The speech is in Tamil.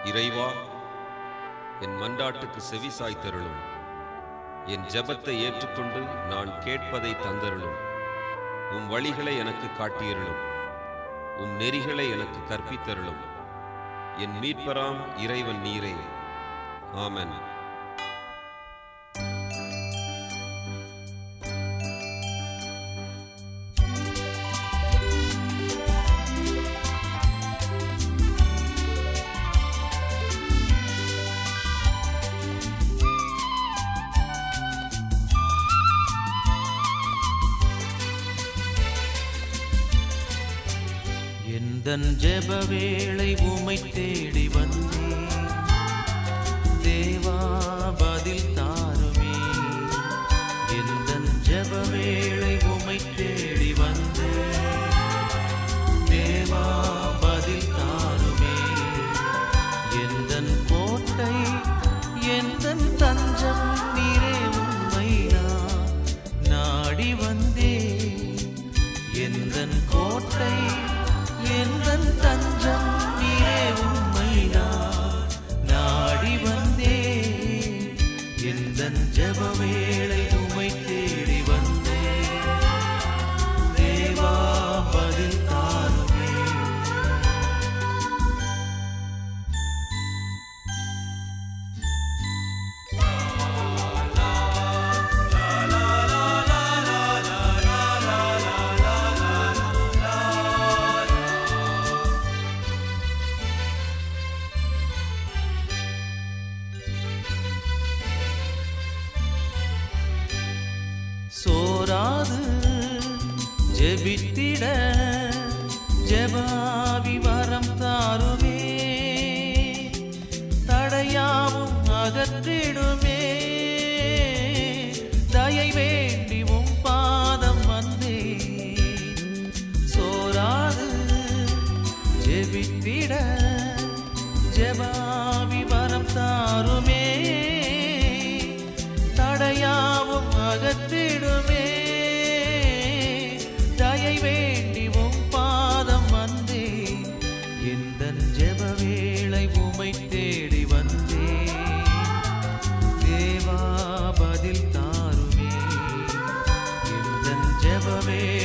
இறைவா என் மன்றாட்டுக்கு செவி சாய்த்தருளும் என் ஜெபத்தை ஏற்றுக்கொண்டு நான் கேட்பதை தந்தருளும் உம் வழிகளை எனக்கு காட்டியருளும் உம் நெறிகளை எனக்கு கற்பித்தருளும் என் மீட்பராம் இறைவன் நீரே ஆமென் எந்தன் ஜெப வேளை உமை தேடி வந்தேன் தேவா பதில் தாருமே எந்தன் ஜெப வேளை உமை தேடி வந்தேன் தேவா பதில் தாருமே எந்தன் கோட்டை எந்தன் தஞ்சம் நீரே உண்மை நான் நாடி வந்தேன் எந்தன் கோட்டை எந்தன் தஞ்சம் நீரே உண்மை நான் நாடி வந்தேன் எந்தன் ஜெப வேளை உமை தேடி வந்தேன் தேவா பதில் தாருமே சோராது ஜெபித்திட ஜெபாவி வரம் தாருமே தடையாவும் அகற்றிடுமே தயை வேண்டி உம் பாதம் வந்தே சோராது ஜெபித்திட ஜெபாவி வரம் தாருமே தடையாவும் அகற்றிடுமே தயை வேண்டி உம் பாதம் வந்தே எந்த ஜெப வேளை உமை தேடி வந்தே தேவா பதில் தாருமே எந்த ஜெப வேளை